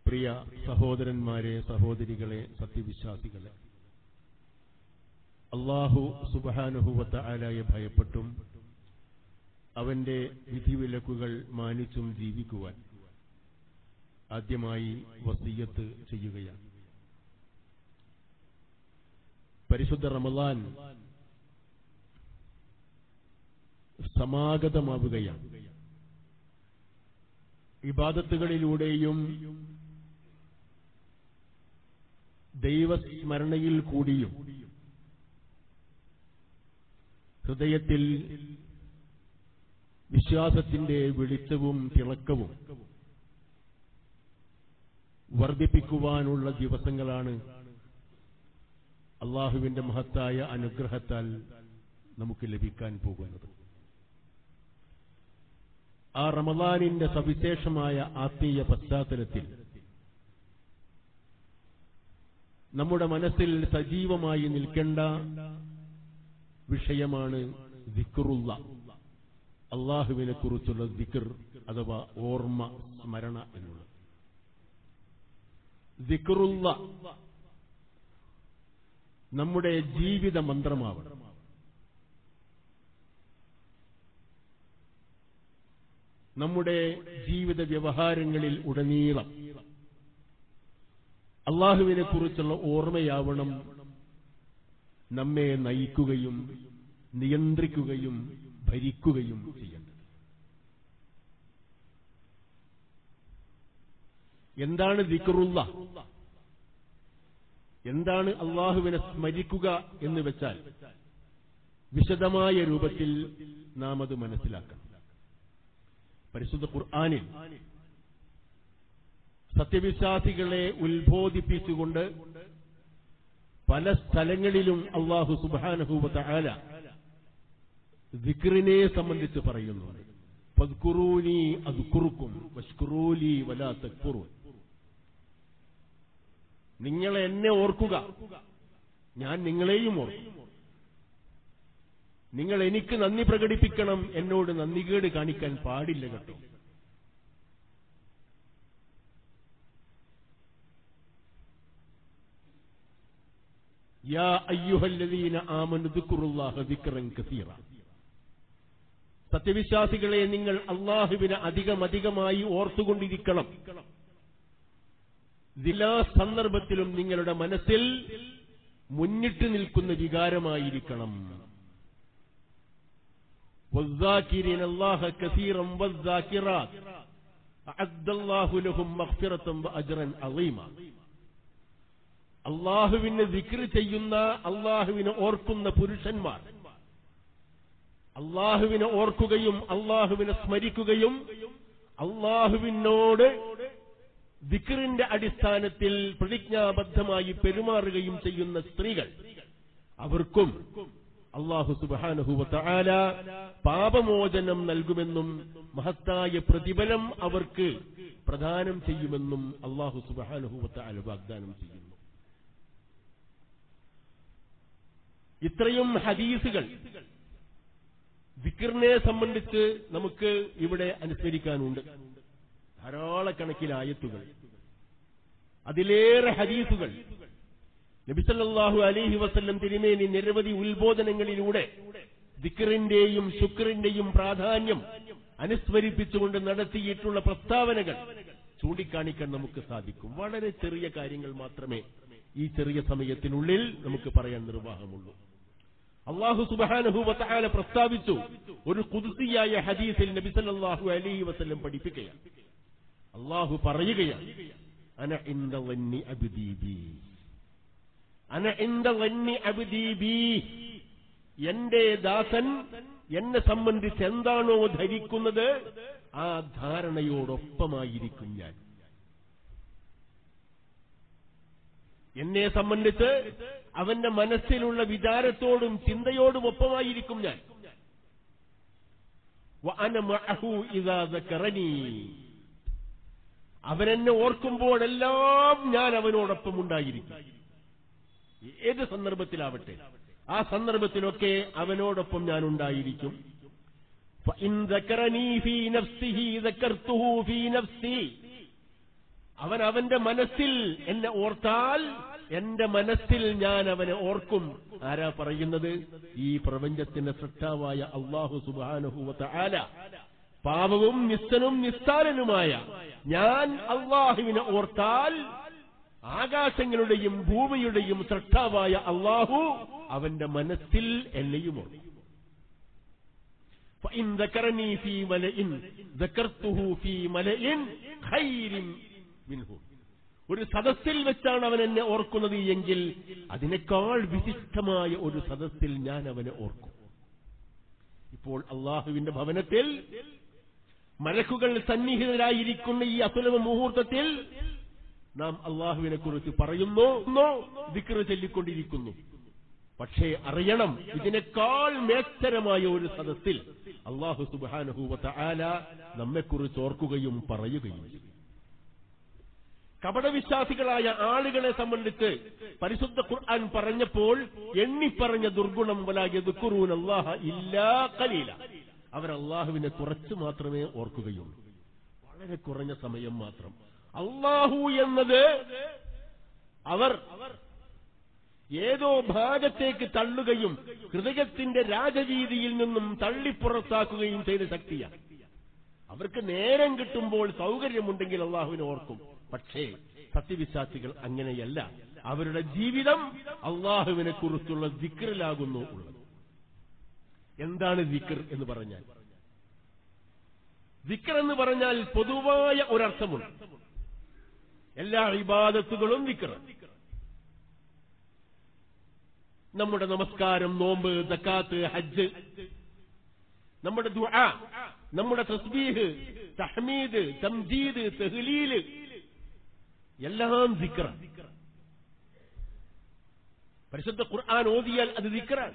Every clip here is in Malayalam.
പ്രിയ സഹോദരന്മാരെ സഹോദരികളെ സത്യവിശ്വാസികളെ അള്ളാഹു സുബാനുഹുവത്ത ആലായെ ഭയപ്പെട്ടും അവന്റെ വിധിവിലക്കുകൾ മാനിച്ചും ജീവിക്കുവാൻ ആദ്യമായി വസീയത്ത് ചെയ്യുകയാണ് പരിശുദ്ധ റമലാൻ സമാഗതമാവുകയാണ് ഇബാദത്തുകളിലൂടെയും ദൈവസ്മരണയിൽ കൂടിയും ഹൃദയത്തിൽ വിശ്വാസത്തിന്റെ വെളിച്ചവും തിളക്കവും വർദ്ധിപ്പിക്കുവാനുള്ള ദിവസങ്ങളാണ് അള്ളാഹുവിന്റെ മഹത്തായ അനുഗ്രഹത്താൽ നമുക്ക് ലഭിക്കാൻ പോകുന്നത് ആ റമദാനിന്റെ സവിശേഷമായ ആത്മീയ പശ്ചാത്തലത്തിൽ നമ്മുടെ മനസ്സിൽ സജീവമായി നിൽക്കേണ്ട വിഷയമാണ് ദിക്റുള്ള അള്ളാഹുവിനെ കുറിച്ചുള്ള ദിക്ർ അഥവാ ഓർമ്മ സ്മരണ എന്നുള്ളത് ദിക്റുള്ള നമ്മുടെ ജീവിത മന്ത്രമാവണം നമ്മുടെ ജീവിത വ്യവഹാരങ്ങളിൽ ഉടനീളം അള്ളാഹുവിനെ കുറിച്ചുള്ള ഓർമ്മയാവണം നമ്മെ നയിക്കുകയും നിയന്ത്രിക്കുകയും ഭരിക്കുകയും ചെയ്യേണ്ടത് എന്താണ് ദിക്റുള്ള എന്താണ് അള്ളാഹുവിനെ സ്മരിക്കുക എന്ന് വെച്ചാൽ വിശദമായ രൂപത്തിൽ നാം അത് മനസ്സിലാക്കണം പരിശുദ്ധ ഖുർആാനിൽ സത്യവിശ്വാസികളെ ഉത്ബോധിപ്പിച്ചുകൊണ്ട് പല സ്ഥലങ്ങളിലും അള്ളാഹു സുബാനഹൂബത്ത ആല വിക്രിനെ സംബന്ധിച്ച് പറയുന്നുണ്ട് ഫദ്കുറൂനി അദ്കുറുക്കും വഷ്കുറൂലി വലാ തക്ഫുറൂൻ നിങ്ങൾ എന്നെ ഓർക്കുക ഞാൻ നിങ്ങളെയും ഓർക്കും നിങ്ങൾ എനിക്ക് നന്ദി പ്രകടിപ്പിക്കണം എന്നോട് നന്ദികേട് കാണിക്കാൻ പാടില്ല കേട്ടോ യാ അയ്യുഹല്ലദീന ആമനു ദിക്റുല്ലാഹ ദിക്റൻ കസീറ സത്യവിശ്വാസികളെ നിങ്ങൾ അള്ളാഹുവിനെ അധികമധികമായി ഓർത്തുകൊണ്ടിരിക്കണം എല്ലാ സന്ദർഭത്തിലും നിങ്ങളുടെ മനസ്സിൽ മുന്നിട്ട് നിൽക്കുന്ന വികാരമായിരിക്കണം والذاكرين الله كثيرا والذاكرات أعد الله لهم مغفرة وأجرا عظيما അള്ളാഹുവിനെ ദിക്ർ ചെയ്യുന്ന അള്ളാഹുവിനെ ഓർക്കുന്ന പുരുഷന്മാർ അള്ളാഹുവിനെ ഓർക്കുകയും അള്ളാഹുവിനെ സ്മരിക്കുകയും അള്ളാഹുവിനോട് ദിക്റിന്റെ അടിസ്ഥാനത്തിൽ പ്രതിജ്ഞാബദ്ധമായി പെരുമാറുകയും ചെയ്യുന്ന സ്ത്രീകൾ അവർക്കും അള്ളാഹു സുബാനഹുവല പാപമോചനം നൽകുമെന്നും മഹത്തായ പ്രതിഫലം അവർക്ക് പ്രദാനം ചെയ്യുമെന്നും അള്ളാഹു സുബാനഹുവല വാഗ്ദാനം ചെയ്യുന്നു ഇത്രയും ഹദീസുകൾ വിക്റിനെ സംബന്ധിച്ച് നമുക്ക് ഇവിടെ അനുസ്മരിക്കാനുണ്ട് ധാരാളക്കണക്കിന് ആയത്തുകൾ അതിലേറെ ഹദീസുകൾ നബിസല്ലാഹു അലൈഹി വസല്ലം തിരുമേനി നിരവധി ഉത്ബോധനങ്ങളിലൂടെ ദിക്കറിന്റെയും ശുക്രിന്റെയും പ്രാധാന്യം അനുസ്മരിപ്പിച്ചുകൊണ്ട് നടത്തിയിട്ടുള്ള പ്രസ്താവനകൾ ചൂണ്ടിക്കാണിക്കാൻ നമുക്ക് സാധിക്കും വളരെ ചെറിയ കാര്യങ്ങൾ മാത്രമേ ഈ ചെറിയ സമയത്തിനുള്ളിൽ നമുക്ക് പറയാൻ നിർവാഹമുള്ളൂ അള്ളാഹു സുബാനഹുവല പ്രസ്താവിച്ചു ഒരു കുതിസിയായ ഹദീസിൽ നബിസല്ലാഹു അലൈഹി വസല്ലം പഠിപ്പിക്കുകയാണ് അള്ളാഹു പറയുകയാണ് അന ഇന്ദ വന്നി അബിദീബി അന ഇന്ദ വന്നി അബിദീബി എന്റെ ദാസൻ എന്നെ സംബന്ധിച്ച് എന്താണോ ധരിക്കുന്നത് ആ ധാരണയോടൊപ്പമായിരിക്കും ഞാൻ എന്നെ സംബന്ധിച്ച് അവന്റെ മനസ്സിലുള്ള വിചാരത്തോടും ചിന്തയോടും ഒപ്പമായിരിക്കും ഞാൻ وأنا معه إذا ذكرني അവനെന്നെ ഓർക്കുമ്പോഴെല്ലാം ഞാൻ അവനോടൊപ്പം ഉണ്ടായിരിക്കും ഏത് സന്ദർഭത്തിലാവട്ടെ ആ സന്ദർഭത്തിലൊക്കെ അവനോടൊപ്പം ഞാൻ ഉണ്ടായിരിക്കും فإن ذكرني في نفسه ذكرته في نفسي അവൻ അവന്റെ മനസ്സിൽ എന്നെ ഓർത്താൽ എന്റെ മനസ്സിൽ ഞാൻ അവനെ ഓർക്കും ആരാ പറയുന്നത് ഈ പ്രപഞ്ചത്തിന്റെ സൃഷ്ടാവായ അള്ളാഹു സുബാനുഹൂവത്ത ആല പാപവും നിസ്സനും നിസ്സാരനുമായ ഞാൻ അള്ളാഹുവിനെ ഓർത്താൽ ആകാശങ്ങളുടെയും ഭൂമിയുടെയും സൃഷ്ടാവായ അള്ളാഹു അവന്റെ മനസ്സിൽ എന്നെയും ഓർക്കും فإن ذكرني في ملئ ذكرته في ملئ خير منه ഒരു സദസ്സിൽ വെച്ചാണ് അവൻ എന്നെ ഓർക്കുന്നത് എങ്കിൽ അതിനേക്കാൾ വിശിഷ്ടമായ ഒരു സദസ്സിൽ ഞാൻ അവനെ ഓർക്കും ഇപ്പോൾ അള്ളാഹുവിന്റെ ഭവനത്തിൽ മലക്കുകൾ സന്നിഹിതരായിരിക്കുന്ന ഈ അസുലഭ മുഹൂർത്തത്തിൽ നാം അള്ളാഹുവിനെ കുറിച്ച് പറയുന്നു വിക്ര ചൊല്ലിക്കൊണ്ടിരിക്കുന്നു പക്ഷേ അറിയണം ഇതിനേക്കാൾ മേത്തരമായ ഒരു സദസ്സിൽ അള്ളാഹു സുബാനഹൂവത്ത ആല നമ്മെക്കുറിച്ച് ഓർക്കുകയും പറയുകയും ചെയ്യും കപടവിശ്വാസികളായ ആളുകളെ സംബന്ധിച്ച് പരിശുദ്ധ ഖുർആൻ പറഞ്ഞപ്പോൾ എണ്ണിപ്പറഞ്ഞ ദുർഗുണം വലാകുറൂൻ അള്ളാഹ ഇല്ലാ കലീല അവർ അള്ളാഹുവിനെ കുറച്ച് മാത്രമേ ഓർക്കുകയുള്ളൂ വളരെ കുറഞ്ഞ സമയം മാത്രം അള്ളാഹു എന്നത് അവർ ഏതോ ഭാഗത്തേക്ക് തള്ളുകയും ഹൃദയത്തിന്റെ രാജവീതിയിൽ നിന്നും തള്ളിപ്പുറത്താക്കുകയും ചെയ്ത ശക്തിയാണ് അവർക്ക് നേരം കിട്ടുമ്പോൾ സൗകര്യമുണ്ടെങ്കിൽ അള്ളാഹുവിനെ ഓർക്കും പക്ഷേ സത്യവിശ്വാസികൾ അങ്ങനെയല്ല അവരുടെ ജീവിതം അള്ളാഹുവിനെ കുറിച്ചുള്ള ദിക്റിലാകുന്നു ഉള്ളത് എന്താണ് ദിക്ർ എന്ന് പറഞ്ഞാൽ ദിക്ർ എന്ന് പറഞ്ഞാൽ പൊതുവായ ഒരർത്ഥമുണ്ട് എല്ലാ ഇബാദത്തുകളും ദിക്ർ നമ്മുടെ നമസ്കാരം നോമ്പ് ദക്കാത്ത് ഹജ്ജ് നമ്മുടെ ദുആ നമ്മുടെ തസ്ബീഹ് തഹ്മീദ് തംജീദ് തെഹ്ലീല് എല്ലാം ദിക്റ പരിശുദ്ധ ഖുർആൻ ഓതിയാൽ അത് ദിക്റാണ്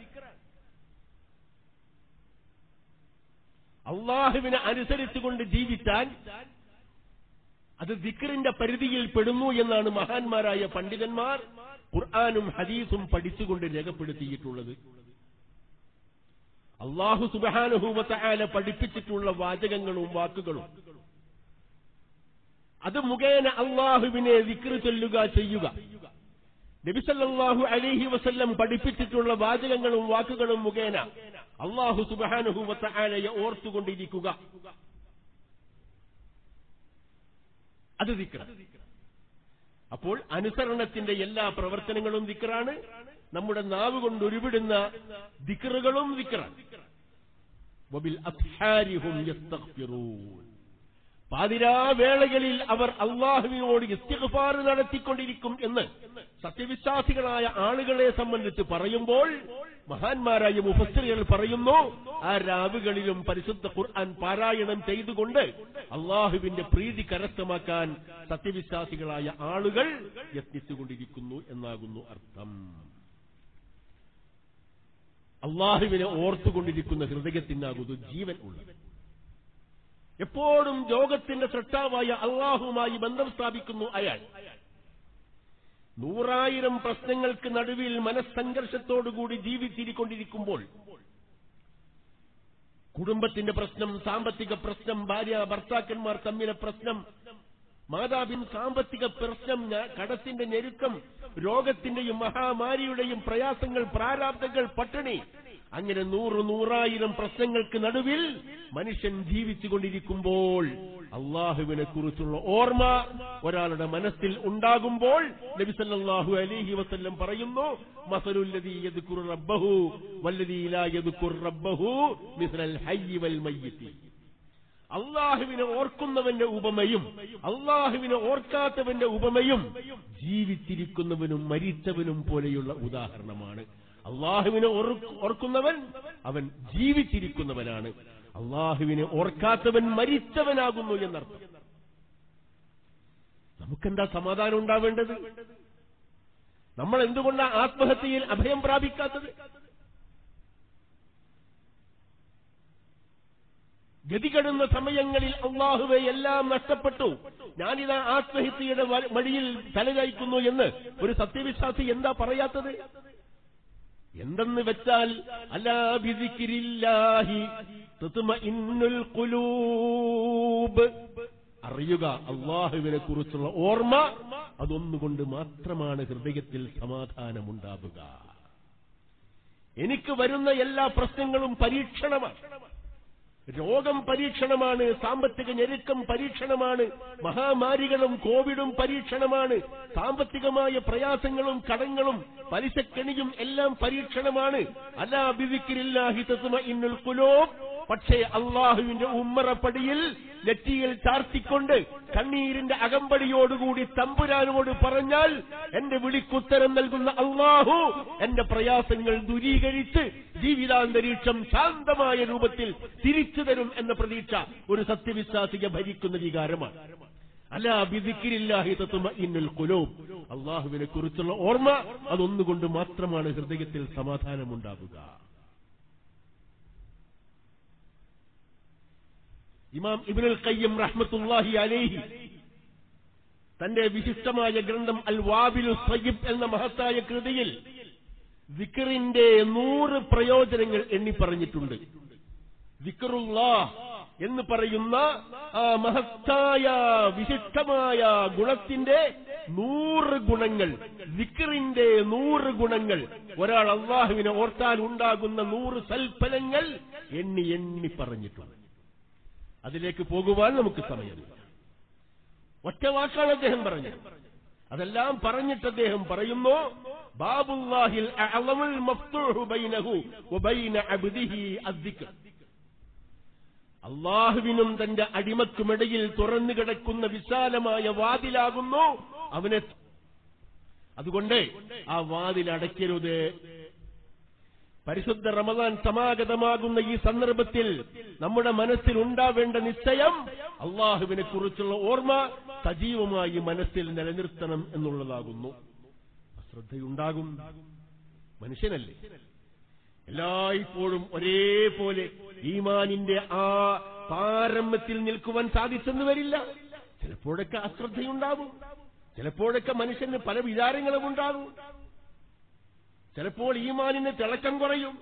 അള്ളാഹുവിനെ അനുസരിച്ചുകൊണ്ട് ജീവിച്ചാൽ അത് ദിക്റിന്റെ പരിധിയിൽ പെടുന്നു എന്നാണ് മഹാന്മാരായ പണ്ഡിതന്മാർ ഖുർആാനും ഹദീസും പഠിച്ചുകൊണ്ട് രേഖപ്പെടുത്തിയിട്ടുള്ളത് അള്ളാഹു സുബാനുഭൂവത്തായ പഠിപ്പിച്ചിട്ടുള്ള വാചകങ്ങളും വാക്കുകളും അത് മുഖേന അള്ളാഹുവിനെ വിക്രി ചൊല്ലുക ചെയ്യുക നബിസല്ലാഹു അലഹി വസല്ലം പഠിപ്പിച്ചിട്ടുള്ള വാചകങ്ങളും വാക്കുകളും മുഖേന അള്ളാഹു സുബാനുഭൂവത്തായ ഓർത്തുകൊണ്ടിരിക്കുക അത് ദിക്ര അപ്പോൾ അനുസരണത്തിന്റെ എല്ലാ പ്രവർത്തനങ്ങളും ദിക്റാണ് നമ്മുടെ നാവ് കൊണ്ട് ഉരുവിടുന്ന ദിക്റുകളും ദിക്റാണ് വബിൽ അസ്ഹാരിഹും യസ്തഗ്ഫിറൂൻ പാതിരാവേളകളിൽ അവർ അള്ളാഹുവിനോട് ഇസ്തിഗ്ഫാർ നടത്തിക്കൊണ്ടിരിക്കും എന്ന് സത്യവിശ്വാസികളായ ആളുകളെ സംബന്ധിച്ച് പറയുമ്പോൾ മഹാന്മാരായ മുഫസ്സിറുകൾ പറയുന്നു ആ രാവുകളിലും പരിശുദ്ധ ഖുർആൻ പാരായണം ചെയ്തുകൊണ്ട് അള്ളാഹുവിന്റെ പ്രീതി കരസ്ഥമാക്കാൻ സത്യവിശ്വാസികളായ ആളുകൾ യത്നിച്ചുകൊണ്ടിരിക്കുന്നു എന്നാകുന്നു അർത്ഥം അള്ളാഹുവിനെ ഓർത്തുകൊണ്ടിരിക്കുന്ന ഹൃദയത്തിനാകുന്നു ജീവൻ ഉള്ളത് എപ്പോഴും ലോകത്തിന്റെ സൃഷ്ടാവായ അള്ളാഹുമായി ബന്ധം സ്ഥാപിക്കുന്നു അയാൾ നൂറായിരം പ്രശ്നങ്ങൾക്ക് നടുവിൽ മനസ്സംഘർഷത്തോടുകൂടി ജീവിച്ചിരിക്കൊണ്ടിരിക്കുമ്പോൾ കുടുംബത്തിന്റെ പ്രശ്നം സാമ്പത്തിക പ്രശ്നം ഭാര്യ ഭർത്താക്കന്മാർ തമ്മിലെ പ്രശ്നം മാതാപിൻ സാമ്പത്തിക പ്രശ്നം കടത്തിന്റെ ഞെരുക്കം രോഗത്തിന്റെയും മഹാമാരിയുടെയും പ്രയാസങ്ങൾ പ്രാരാബ്ദങ്ങൾ പട്ടിണി അങ്ങനെ നൂറ് നൂറായിരം പ്രശ്നങ്ങൾക്ക് നടുവിൽ മനുഷ്യൻ ജീവിച്ചുകൊണ്ടിരിക്കുമ്പോൾ അള്ളാഹുവിനെ കുറിച്ചുള്ള ഓർമ്മ ഒരാളുടെ മനസ്സിൽ ഉണ്ടാകുമ്പോൾ നബിസല്ലാഹു അലിഹി വസ്ല്ലം പറയുന്നു മസലുല്ലതി യദ്കുർ റബ്ബഹു വല്ലതി ലാ യദ്കുർ റബ്ബഹു മിസ്ലൽ ഹയ്യി വൽ മയ്യിത്തി അള്ളാഹുവിനെ ഓർക്കുന്നവന്റെ ഉപമയും അള്ളാഹുവിനെ ഓർക്കാത്തവന്റെ ഉപമയും ജീവിച്ചിരിക്കുന്നവനും മരിച്ചവനും പോലെയുള്ള ഉദാഹരണമാണ് അള്ളാഹുവിനെ ഓർക്കുന്നവൻ അവൻ ജീവിച്ചിരിക്കുന്നവനാണ് അള്ളാഹുവിനെ ഓർക്കാത്തവൻ മരിച്ചവനാകുന്നു എന്നർത്ഥം നമുക്കെന്താ സമാധാനം ഉണ്ടാവേണ്ടത് നമ്മൾ എന്തുകൊണ്ടാണ് ആത്മഹത്യയിൽ അഭയം പ്രാപിക്കാത്തത് ഗതികെടുന്ന സമയങ്ങളിൽ അള്ളാഹുവെ എല്ലാം നഷ്ടപ്പെട്ടു ഞാനിതാ ആത്മഹത്യയുടെ വഴിയിൽ തലചായ്ക്കുന്നു എന്ന് ഒരു സത്യവിശ്വാസി എന്താ പറയാത്തത് എന്തെന്ന് വെച്ചാൽ അലാബിദിക്കിരില്ലാഹി ഇന്നുൽ ഖുലൂബ് അറിയുക അള്ളാഹുവിനെ കുറിച്ചുള്ള ഓർമ്മ അതൊന്നുകൊണ്ട് മാത്രമാണ് ഹൃദയത്തിൽ സമാധാനമുണ്ടാവുക എനിക്ക് വരുന്ന എല്ലാ പ്രശ്നങ്ങളും പരീക്ഷണമാണ് രോഗം പരീക്ഷണമാണ് സാമ്പത്തിക ഞെരുക്കം പരീക്ഷണമാണ് മഹാമാരികളും കോവിഡും പരീക്ഷണമാണ് സാമ്പത്തികമായ പ്രയാസങ്ങളും കടങ്ങളും പലിശക്കെണിയും എല്ലാം പരീക്ഷണമാണ് അല്ലാ ബിദിക്കിരില്ലാഹി തസ്മ ഇന്നുൽ കുലൂബ് പക്ഷേ അള്ളാഹുവിന്റെ ഉമ്മറപ്പടിയിൽ നെറ്റിയിൽ ചാർത്തിക്കൊണ്ട് കണ്ണീരിന്റെ അകമ്പടിയോടുകൂടി തമ്പുരാനോട് പറഞ്ഞാൽ എന്റെ വിളിക്കുത്തരം നൽകുന്ന അള്ളാഹു എന്റെ പ്രയാസങ്ങൾ ദൂരീകരിച്ച് ജീവിതാന്തരീക്ഷം ശാന്തമായ രൂപത്തിൽ തിരിച്ചു തരും എന്ന പ്രതീക്ഷ ഒരു സത്യവിശ്വാസിയെ ഭരിക്കുന്ന വികാരമാണ് അല്ല ബിദിക്കിരില്ലാഹി തത്തുമ ഇന്നുൽ കുലൂബ് അള്ളാഹുവിനെ കുറിച്ചുള്ള ഓർമ്മ അതൊന്നുകൊണ്ട് മാത്രമാണ് ഹൃദയത്തിൽ സമാധാനമുണ്ടാവുക ഇമാം ഇബ്നുൽ ഖയ്യം റഹ്മത്തുല്ലാഹി അലൈഹി തന്റെ വിശിഷ്ടമായ ഗ്രന്ഥം അൽ വാബിലു സയ്യിബ് എന്ന മഹത്തായ കൃതിയിൽ വിക്കറിന്റെ നൂറ് പ്രയോജനങ്ങൾ എണ്ണി പറഞ്ഞിട്ടുണ്ട് വിക്കറുല്ലാ എന്ന് പറയുന്ന ആ മഹത്തായ വിശിഷ്ടമായ ഗുണത്തിന്റെ നൂറ് ഗുണങ്ങൾ വിക്കറിന്റെ നൂറ് ഗുണങ്ങൾ ഒരാൾ അള്ളാഹുവിനെ ഓർത്താൽ ഉണ്ടാകുന്ന നൂറ് സൽഫലങ്ങൾ എണ്ണി എണ്ണി പറഞ്ഞിട്ടുണ്ട് അതിലേക്ക് പോകുവാൻ നമുക്ക് സമയമില്ല ഒറ്റ വാക്കാണ് അദ്ദേഹം പറഞ്ഞത് അതെല്ലാം പറഞ്ഞിട്ട് അദ്ദേഹം പറയുന്നു ബാബുല്ലാഹിൽ അഅളമുൽ മഫ്തൂഹു ബൈനഹു വബൈന അബ്ദിഹി അദ്ദിക്ർ അള്ളാഹുവിനും തന്റെ അടിമക്കുമിടയിൽ തുറന്നു കിടക്കുന്ന വിശാലമായ വാതിലാകുന്നു അവനെ അതുകൊണ്ട് ആ വാതിൽ അടയ്ക്കരുത് പരിശുദ്ധ റമദാൻ സമാഗതമാകുന്ന ഈ സന്ദർഭത്തിൽ നമ്മുടെ മനസ്സിൽ ഉണ്ടാവേണ്ട നിശ്ചയം അള്ളാഹുവിനെ കുറിച്ചുള്ള ഓർമ്മ സജീവമായി മനസ്സിൽ നിലനിർത്തണം എന്നുള്ളതാകുന്നു ശ്രദ്ധയുണ്ടാകും മനുഷ്യനല്ലേ എല്ലായ്പ്പോഴും ഒരേപോലെ ഈമാനിന്റെ ആ പാരമ്യത്തിൽ നിൽക്കുവാൻ സാധിച്ചെന്ന് വരില്ല ചിലപ്പോഴൊക്കെ അശ്രദ്ധയുണ്ടാകും ചിലപ്പോഴൊക്കെ മനുഷ്യന് പല വിചാരങ്ങളും ഉണ്ടാകും ചിലപ്പോൾ ഈമാനിന് തിളക്കം കുറയും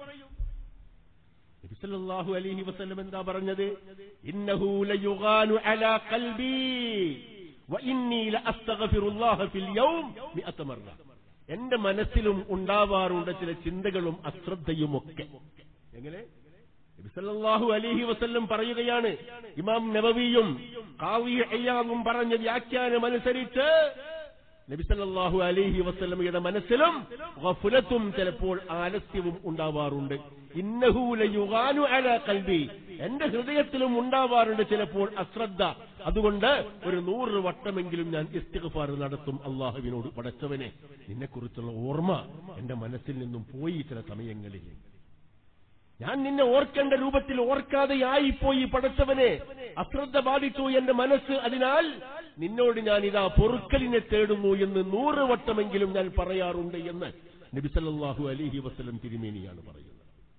നബിസല്ലാഹു അലൈഹി വസല്ലം എന്താ പറഞ്ഞത് ഇന്നഹു ലയുഗാനു അലാ ഖൽബി വഇന്നി ലഅസ്തഗ്ഫിറുല്ലാഹ ഫിൽ യൗം മിഅത മർറ എന്റെ മനസ്സിലും ഉണ്ടാവാറുണ്ട് ചില ചിന്തകളും അശ്രദ്ധയുമൊക്കെ എങ്ങനെ നബിസല്ലാഹു അലൈഹി വസല്ലം പറയുകയാണ് ഇമാം നബവിയും കാവി അയ്യാവും പറഞ്ഞ വ്യാഖ്യാനം അനുസരിച്ച് നബിസല്ലാഹു അലൈഹി വസ്ലമയുടെ മനസ്സിലും ഗഫുലത്തും ചിലപ്പോൾ ആലസ്യവും ഉണ്ടാവാറുണ്ട് ഇന്നഹൂലയുഗാനു അല കൽബി എന്റെ ഹൃദയത്തിലും ഉണ്ടാവാറുണ്ട് ചിലപ്പോൾ അശ്രദ്ധ അതുകൊണ്ട് ഒരു നൂറ് വട്ടമെങ്കിലും ഞാൻ ഇസ്തിഗ്ഫാർ നടത്തും അള്ളാഹുവിനോട് പടച്ചവനെ നിന്നെക്കുറിച്ചുള്ള ഓർമ്മ എന്റെ മനസ്സിൽ നിന്നും പോയി ചില സമയങ്ങളിൽ ഞാൻ നിന്നെ ഓർക്കേണ്ട രൂപത്തിൽ ഓർക്കാതെ ആയിപ്പോയി പടച്ചവനെ അശ്രദ്ധ ബാധിച്ചു എന്റെ മനസ്സ് അതിനാൽ നിന്നോട് ഞാൻ ഇതാ പൊറുക്കലിനെ തേടുന്നു എന്ന് നൂറ് വട്ടമെങ്കിലും ഞാൻ പറയാറുണ്ട് എന്ന് നബിസല്ലാഹു അലിഹി വസ്ലം തിരുമേനിയാണ് പറയുന്നത്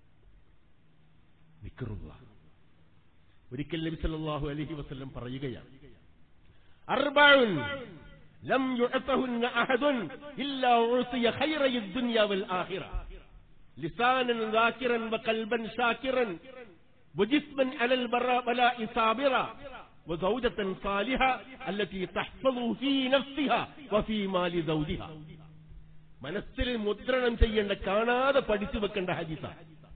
വിക്കറുള്ള ഒരിക്കൽ നബിസല്ലാഹു അലിഹി വസ്ലം പറയുകയാണ് അർബാഉൻ ലം യുഅതഹുന്ന അഹദുൻ ഇല്ലാ ഉഅതിയ ഖൈറയ ദുനിയ വൽ ആഖിറ لسانا ذاكرا وقلبا شاكرا وجسما على البلاء صابرا وزوجة صالحة التي تحفظ في نفسها وفي مال زوجها മനസ്സിൽ മുദ്രണം ചെയ്യേണ്ട കാണാതെ പഠിച്ചു വെക്കേണ്ട ഹദീസ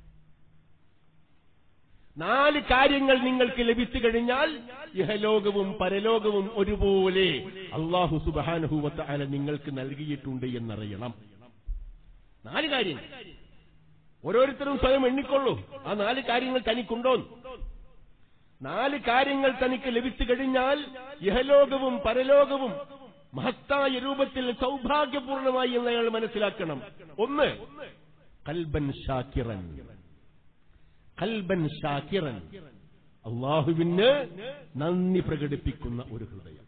നാല് കാര്യങ്ങൾ നിങ്ങൾക്ക് ലഭിച്ചു കഴിഞ്ഞാൽ ഇഹലോകവും പരലോകവും ഒരുപോലെ അള്ളാഹു സുബാനഹുവത്ത അല നിങ്ങൾക്ക് നൽകിയിട്ടുണ്ട് എന്നറിയണം നാല് കാര്യങ്ങൾ ഓരോരുത്തരും സ്വയം എണ്ണിക്കൊള്ളൂ ആ നാല് കാര്യങ്ങൾ തനിക്കുണ്ടോ നാല് കാര്യങ്ങൾ തനിക്ക് ലഭിച്ചു കഴിഞ്ഞാൽ ഇഹലോകവും പരലോകവും മഹത്തായ രൂപത്തിൽ സൗഭാഗ്യപൂർണമായി എന്ന് അയാൾ മനസ്സിലാക്കണം ഒന്ന് കൽബൻ ഷാക്കിറൻ കൽബൻ ഷാക്കിറൻ അള്ളാഹുവിന് നന്ദി പ്രകടിപ്പിക്കുന്ന ഒരു ഹൃദയം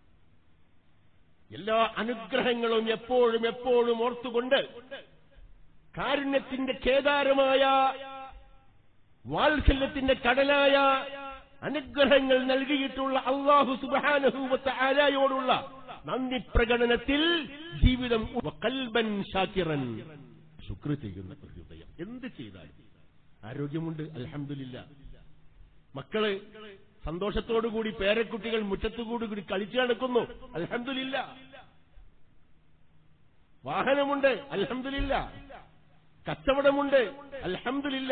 എല്ലാ അനുഗ്രഹങ്ങളും എപ്പോഴും എപ്പോഴും ഓർത്തുകൊണ്ട് കാരുണ്യത്തിന്റെ കേദാരമായ വാത്സല്യത്തിന്റെ കടലായ അനുഗ്രഹങ്ങൾ നൽകിയിട്ടുള്ള അള്ളാഹു സുബാനഹൂവത്ത ആലായോടുള്ള നന്ദി പ്രകടനത്തിൽ ജീവിതം കൽബൻ ഷാക്കിറൻ ശുക്ർ ചെയ്യുന്ന ഒരു ഹൃദയം എന്ത് ചെയ്താലും ആരോഗ്യമുണ്ട് അലഹമില്ല മക്കള് സന്തോഷത്തോടുകൂടി പേരക്കുട്ടികൾ മുറ്റത്തുകൂടി കൂടി കളിച്ചു നടക്കുന്നു അലഹമില്ല വാഹനമുണ്ട് അലഹമില്ല കച്ചവടമുണ്ട് അലഹമില്ല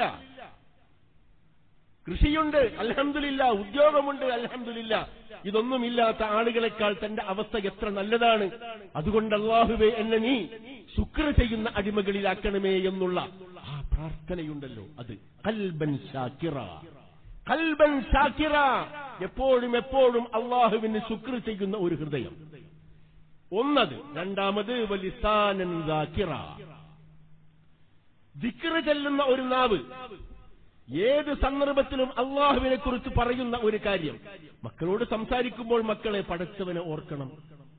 കൃഷിയുണ്ട് അലഹമില്ല ഉദ്യോഗമുണ്ട് അലഹമില്ല ഇതൊന്നുമില്ലാത്ത ആളുകളെക്കാൾ തന്റെ അവസ്ഥ എത്ര നല്ലതാണ് അതുകൊണ്ട് അള്ളാഹുവേ എന്നെ നീ ശുക്ര ചെയ്യുന്ന അടിമകളിലാക്കണമേ എന്നുള്ള ആ പ്രാർത്ഥനയുണ്ടല്ലോ അത് കൽബൻ ഷാക്കിറ കൽബൻ ഷാക്കിറ എപ്പോഴും എപ്പോഴും അള്ളാഹുവിന് ശുക്ർ ചെയ്യുന്ന ഒരു ഹൃദയം ഒന്നത് രണ്ടാമത് വലിസാനൻ ദാക്കിറ ദിക്റ് ചെല്ലുന്ന ഒരു നാവ് ഏത് സന്ദർഭത്തിലും അള്ളാഹുവിനെ കുറിച്ച് പറയുന്ന ഒരു കാര്യം മക്കളോട് സംസാരിക്കുമ്പോൾ മക്കളെ പടച്ചവനെ ഓർക്കണം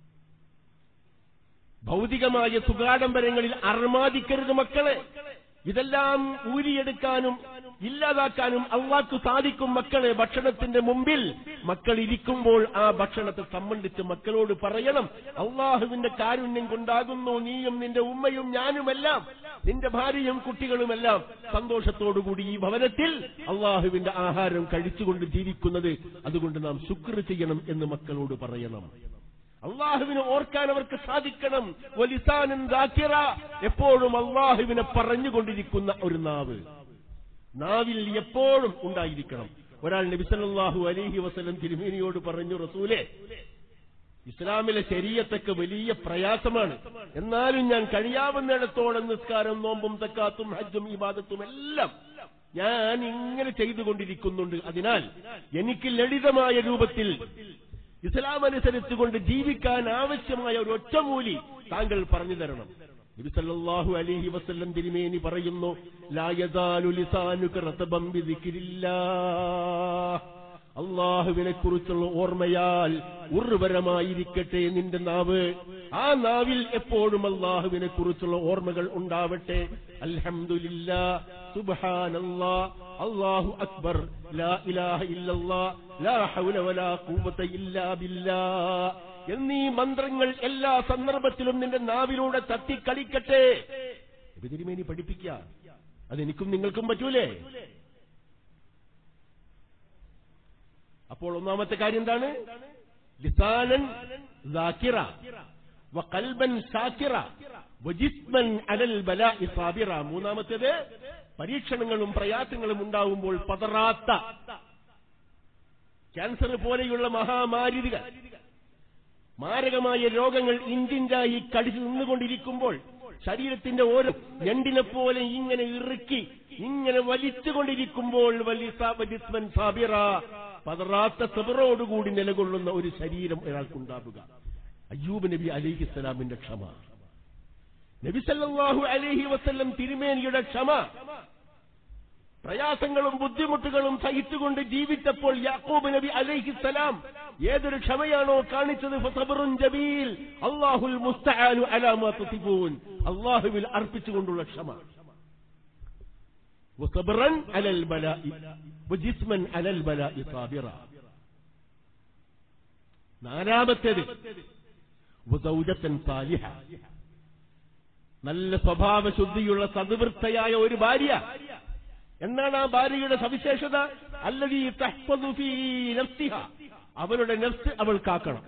ഭൗതികമായ സുഖാഡംബരങ്ങളിൽ അർമാദിക്കരുത് മക്കളെ ഇതെല്ലാം ഊരിയെടുക്കാനും ഇല്ലാതാക്കാനും അള്ളാഹ്ക്ക് സാധിക്കും മക്കളെ ഭക്ഷണത്തിന്റെ മുമ്പിൽ മക്കൾ ഇരിക്കുമ്പോൾ ആ ഭക്ഷണത്തെ സംബന്ധിച്ച് മക്കളോട് പറയണം അള്ളാഹുവിന്റെ കാരുണ്യം കൊണ്ടാകുന്നു നീയും നിന്റെ ഉമ്മയും ഞാനുമെല്ലാം നിന്റെ ഭാര്യയും കുട്ടികളുമെല്ലാം സന്തോഷത്തോടുകൂടി ഈ ഭവനത്തിൽ അള്ളാഹുവിന്റെ ആഹാരം കഴിച്ചുകൊണ്ട് ജീവിക്കുന്നത് അതുകൊണ്ട് നാം ശുക്ർ ചെയ്യണം എന്ന് മക്കളോട് പറയണം അള്ളാഹുവിനെ ഓർക്കാൻ അവർക്ക് സാധിക്കണം വലിസാനൻ ദാക്കിറ എപ്പോഴും അള്ളാഹുവിനെ പറഞ്ഞുകൊണ്ടിരിക്കുന്ന ഒരു നാവ് നാവിൽ എപ്പോഴും ഉണ്ടായിരിക്കണം ഒരാൾ നബിസല്ലാഹു അലഹി വസലം തിരുമേനിയോട് പറഞ്ഞു റസൂലെ ഇസ്ലാമിലെ ശരീരത്തൊക്കെ വലിയ പ്രയാസമാണ് എന്നാലും ഞാൻ കഴിയാവുന്നിടത്തോളം നിസ്കാരം നോമ്പും തക്കാത്തും ഹജ്ജും ഇബാദത്തും എല്ലാം ഞാൻ ഇങ്ങനെ ചെയ്തുകൊണ്ടിരിക്കുന്നുണ്ട് അതിനാൽ എനിക്ക് ലളിതമായ രൂപത്തിൽ ഇസ്ലാം അനുസരിച്ചുകൊണ്ട് ജീവിക്കാൻ ആവശ്യമായ ഒരു ഒറ്റമൂലി താങ്കൾ പറഞ്ഞു തരണം നബി സല്ലല്ലാഹു അലൈഹി വസല്ലം തിരുമേനി പറയുന്നു ലാ യസാലു ലിസാനുക റതബം ബിദിക്രില്ലാഹ് അള്ളാഹുവിനെ കുറിച്ചുള്ള ഓർമ്മയാൽ ഉർവരമായിരിക്കട്ടെ നിന്റെ നാവ് ആ നാവിൽ എപ്പോഴും അള്ളാഹുവിനെ കുറിച്ചുള്ള ഓർമ്മകൾ ഉണ്ടാവട്ടെ അൽഹംദുലില്ലാ സുബ്ഹാനല്ലാ അല്ലാഹു അക്ബർ ലാ ഇലാഹ ഇല്ലല്ലാ ലാ ഹൗല വലാ ഖുവത ഇല്ലാ ബില്ലാ എന്നീ മന്ത്രങ്ങൾ എല്ലാ സന്ദർഭത്തിലും നിന്റെ നാവിലൂടെ തട്ടിക്കളിക്കട്ടെ നബി തിരുമേനി പഠിപ്പിക്കുക അതെനിക്കും നിങ്ങൾക്കും പറ്റൂലേ അപ്പോൾ ഒന്നാമത്തെ കാര്യം എന്താണ് ലിസാനൻ ദാക്കിറ വഖൽബൻ ഷാക്കിറ വജിസ്മൻ അലൽ ബലാഇ സാബിറ മൂന്നാമത്തേത് പരീക്ഷണങ്ങളും പ്രയാസങ്ങളും ഉണ്ടാവുമ്പോൾ പതറാത്ത ക്യാൻസർ പോലെയുള്ള മഹാമാരികൾ മാരകമായ രോഗങ്ങൾ ഇഞ്ചിഞ്ചായി കടിച്ചു നിന്നുകൊണ്ടിരിക്കുമ്പോൾ ശരീരത്തിന്റെ ഓരോ ഞണ്ടിനെ പോലെ ഇങ്ങനെ ഇറുക്കി ഇങ്ങനെ വലിച്ചുകൊണ്ടിരിക്കുമ്പോൾ വലിസ- വലിസ്മൻ സാബിറ പതറാത്ത സബറോടുകൂടി നിലകൊള്ളുന്ന ഒരു ശരീരം ഒരാൾക്കുണ്ടാവുക അയ്യൂബ് നബി അലൈഹി സ്വലാമിന്റെ ക്ഷമ നബി സല്ലല്ലാഹു അലൈഹി വസല്ലം തിരുമേനിയുടെ ക്ഷമ പ്രയാസങ്ങളും ബുദ്ധിമുട്ടുകളും സഹിച്ചുകൊണ്ട് ജീവിച്ചപ്പോൾ യാക്കൂബ് നബി അലൈഹിസ്സലാം ഏതൊരു ക്ഷമയാണോ കാണിച്ചത് ഫസബറുൻ ജമീൽ അല്ലാഹുൽ മുസ്തആനു അലാ മാ തസിഫൂൻ അല്ലാഹുവിൽ അർപ്പിച്ചുകൊണ്ടുള്ള ക്ഷമ വസബറൻ അലൽ ബലാഇ വജിസ്മൻ അലൽ ബലാഇ സാബിറ നാലാമത്തേത് വസൗജത്തൻ സാലിഹ നല്ല സ്വഭാവശുദ്ധിയുള്ള സദ്വൃത്തയായ ഒരു ഭാര്യ എന്നാണ് ആ ഭാര്യയുടെ സവിശേഷത അല്ലതീ തഹ്ഫദു ഫീ നഫ്സിഹ അവളുടെ നഫ്സ് അവൾ കാക്കണം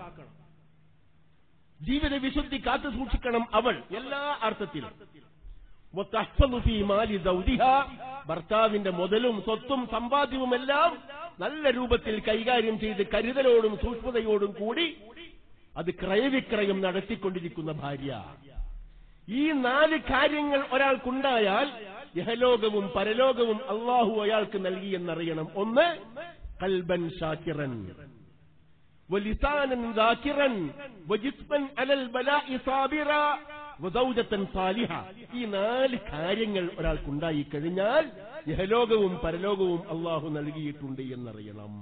ജീവിത വിശുദ്ധി കാത്തു സൂക്ഷിക്കണം അവൾ എല്ലാ അർത്ഥത്തിലും വതഹ്ഫദു ഫീ മാലി സൗദിഹ ഭർത്താവിന്റെ മുതലും സ്വത്തും സമ്പാദ്യവും എല്ലാം നല്ല രൂപത്തിൽ കൈകാര്യം ചെയ്ത് കരുതലോടും സൂക്ഷ്മതയോടും കൂടി അത് ക്രയവിക്രയം നടത്തിക്കൊണ്ടിരിക്കുന്ന ഭാര്യ ഈ നാല് കാര്യങ്ങൾ ഒരാൾക്കുണ്ടായാൽ ഇഹലോകവും പരലോകവും അള്ളാഹു അയാൾക്ക് നൽകിയെന്നറിയണം ഒന്ന് കൽബൻ ഷാക്കിറൻ വലിസാനൻ ദാക്കിറൻ വജിസ്മൻ അലൽ ബലാഇ സാബിറ വസൗജത്തൻ സാലിഹ ഈ നാല് കാര്യങ്ങൾ ഒരാൾക്കുണ്ടായി കഴിഞ്ഞാൽ ഇഹലോകവും പരലോകവും അള്ളാഹു നൽകിയിട്ടുണ്ട് എന്നറിയണം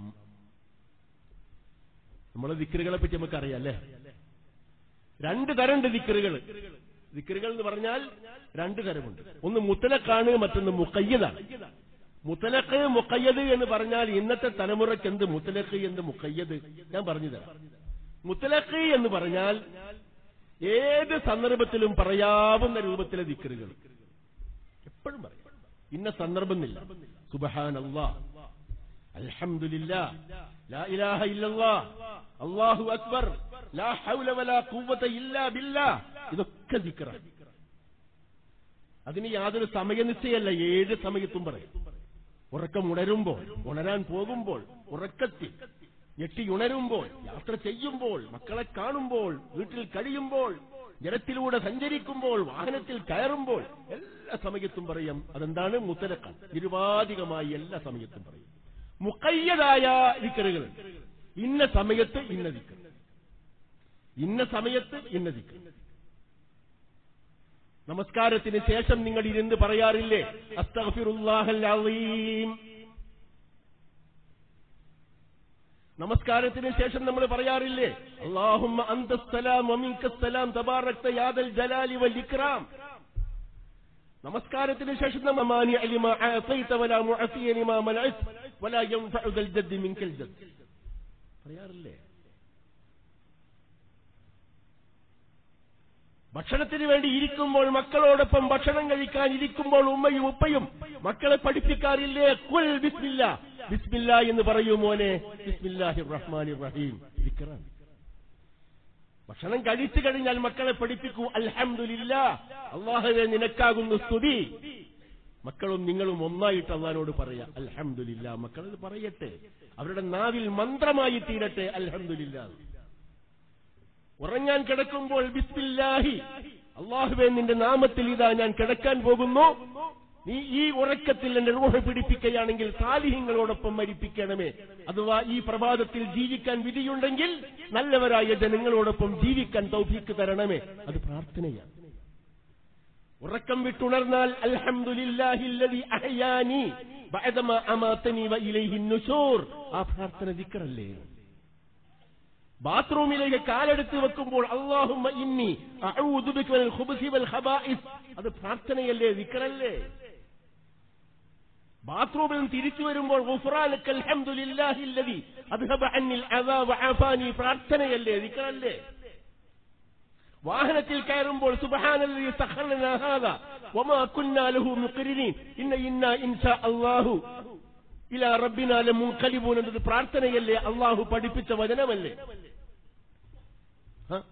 നമ്മളെ ദിക്കറുകളെ പറ്റി നമുക്കറിയാം അല്ലേ രണ്ട് തരണ്ട് ദിക്കറുകൾ ദിക്കറുകൾ എന്ന് പറഞ്ഞാൽ രണ്ട് തരമുണ്ട് ഒന്ന് മുത്തലക്കാണ് മറ്റൊന്ന് മുക്കയ്യതാണ് മുത്തലക്ക് മുക്കയ്യത് എന്ന് പറഞ്ഞാൽ ഇന്നത്തെ തലമുറയ്ക്ക് എന്ത് മുത്തലക്ക് എന്ത് മുക്കയ്യത് ഞാൻ പറഞ്ഞു തരാം മുത്തലക്ക് എന്ന് പറഞ്ഞാൽ ഏത് സന്ദർഭത്തിലും പറയാവുന്ന രൂപത്തിലെ ദിക്കറുകൾ എപ്പോഴും പറയാം ഇന്ന സന്ദർഭമില്ല സുബഹാനല്ലാ അൽഹംദുലില്ലാ ലാ ഇലാഹ ഇല്ലല്ലാ അല്ലാഹു അക്ബർ ലാ ഹൗല വലാ ഖുവത ഇല്ലാ ബില്ലാ ഇതൊക്കെ ദിക്റ അതിന് യാതൊരു സമയനിശ്ചയല്ല ഏഴ് സമയത്തും പറയും ഉറക്കം ഉണരുമ്പോൾ ഉണരാൻ പോകുമ്പോൾ ഉറക്കത്തിൽ ഞെട്ടിയുണരുമ്പോൾ യാത്ര ചെയ്യുമ്പോൾ മക്കളെ കാണുമ്പോൾ വീട്ടിൽ കഴിയുമ്പോൾ ജലത്തിലൂടെ സഞ്ചരിക്കുമ്പോൾ വാഹനത്തിൽ കയറുമ്പോൾ എല്ലാ സമയത്തും പറയും അതെന്താണ് മുത്തലക്ക നിരുപാധികമായി എല്ലാ സമയത്തും പറയും മുക്കയ്യതായ ദിക്കറുകൾ ഇന്ന സമയത്ത് ഇന്ന ദിക്കർ ഇന്ന സമയത്ത് ഇന്ന ദിക്കർ നമസ്കാരത്തിന് ശേഷം നിങ്ങൾ ഇരുന്ന് പറയാറില്ലേ അസ്തഗ്ഫിറുല്ലാഹൽ അളീം നമസ്കാരത്തിന് ശേഷം നമ്മൾ പറയാറില്ലേ അള്ളാഹുമ്മ അന്തസ്സലാം വമിൻകസ്സലാം തബാറക്ത യാദൽ ജലാലി വൽ ഇക്റാം നമസ്കാരത്തിന് ശേഷം നമ്മ മാനി അലിമ അഅതൈത വലാ മുഅസിയ ലിമാ മനഅത് വലാ യൻഫഉ ദൽ ജദ്ദി മിൻകൽ ജദ്ദ് പറയാറില്ലേ ഭക്ഷണത്തിന് വേണ്ടി ഇരിക്കുമ്പോൾ മക്കളോടൊപ്പം ഭക്ഷണം കഴിക്കാൻ ഇരിക്കുമ്പോൾ ഉമ്മയും ഉപ്പയും മക്കളെ പഠിപ്പിക്കാറില്ലേ കുൽ ബിസ്മില്ല ബിസ്മില്ല എന്ന് പറയൂ മോനെ ബിസ്മില്ലാഹി റഹ്മാനി റഹീം ദിക്റാണ് ഭക്ഷണം കഴിച്ചു കഴിഞ്ഞാൽ മക്കളെ പഠിപ്പിക്കൂ അൽഹംദുലില്ല അള്ളാഹുവെ നിനക്കാകുന്നു സ്തുതി മക്കളും നിങ്ങളും ഒന്നായിട്ട് അള്ളഹാനോട് പറയാ അൽഹംദുലില്ല മക്കളത് പറയട്ടെ അവരുടെ നാവിൽ മന്ത്രമായി തീരട്ടെ അൽഹംദുലില്ല ഉറങ്ങാൻ കിടക്കുമ്പോൾ ബിസ്മില്ലാഹി അള്ളാഹുവെ നിന്റെ നാമത്തിൽ ഇതാ ഞാൻ കിടക്കാൻ പോകുന്നു നീ ഈ ഉറക്കത്തിൽ എന്റെ റൂഹ പിടിപ്പിക്കുകയാണെങ്കിൽ സാലിഹ്യങ്ങളോടൊപ്പം മരിപ്പിക്കണമേ അഥവാ ഈ പ്രഭാതത്തിൽ ജീവിക്കാൻ വിധിയുണ്ടെങ്കിൽ നല്ലവരായ ജനങ്ങളോടൊപ്പം ജീവിക്കാൻ തൗഫീക്ക് തരണമേ അത് പ്രാർത്ഥനയാണ് ഉറക്കം വിട്ടുണർന്നാൽ അൽഹംദുലില്ലാഹില്ലദി അഹ്യാനി ബഅദമാ അമാതനി വഇലൈഹി നുശൂർ ആ പ്രാർത്ഥന ദിക്റല്ലേ ബാത്റൂമിലേക്ക് കാലെടുത്ത് വെക്കുമ്പോൾ അള്ളാഹുമ്മ ഇന്നി അഊദു ബിക മിനൽ ഖുബ്സി വൽ ഖബായിസ് അത് പ്രാർത്ഥനയല്ലേ ദിക്റല്ലേ ബാത്റൂമിൽ നിന്ന് തിരിച്ചു വരുമ്പോൾ ഗുഫ്റാനക അൽഹംദുലില്ലാഹി അല്ലദി അദ്ഹബ അന്നിൽ അദാ വഅഫാനി പ്രാർത്ഥനയല്ലേ ദിക്റല്ലേ വാഹനത്തിൽ കയറുമ്പോൾ സുബ്ഹാനല്ലദി സഖറനാ ഹാദാ വമാ കുന്നാ ലഹു മുഖ്രിനീൻ ഇന്ന ഇന്നാ ഇൻഷാ അല്ലാഹു ഇലാ റബ്ബിനാ ലമുൻഖലിബൂൻ എന്നത് പ്രാർത്ഥനയല്ലേ അള്ളാഹു പഠിപ്പിച്ച വചനമല്ലേ ഹ?